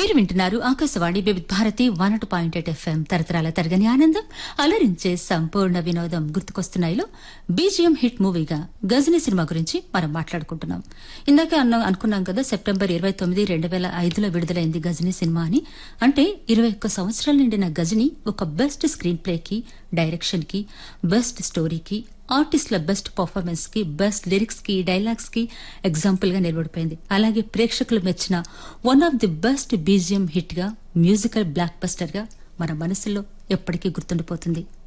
మీరు వింటున్నారు Akashvani Vividh Bharati one two point eight FM తరతరాల తరగని ఆనందం అలరించే సంపూర్ణ వినోదం గుర్తుకొస్తున్నాయిలో బీజిఎం హిట్ మూవీగా గజని సినిమా గురించి మనం మాట్లాడుకుంటున్నాం ఇందాకే అన్న అనుకున్నాం కదా సెప్టెంబర్ ఇరవై తొమ్మిది రెండు వేల ఐదులో విడుదలైంది గజని సినిమా అని అంటే ఇరవై ఒక్క సంవత్సరాల నిండిన గజని ఒక బెస్ట్ స్క్రీన్ ప్లేకి డైరెక్షన్ కి బెస్ట్ స్టోరీకి ఆర్టిస్టుల బెస్ట్ పర్ఫార్మెన్స్ కి బెస్ట్ లిరిక్స్ కి డైలాగ్స్ కి ఎగ్జాంపుల్ గా నిలబడిపోయింది అలాగే ప్రేక్షకులు మెచ్చిన one of the best BGM hit గా మ్యూజికల్ బ్లాక్ బస్టర్ గా మన మనసులో ఎప్పటికీ గుర్తుండిపోతుంది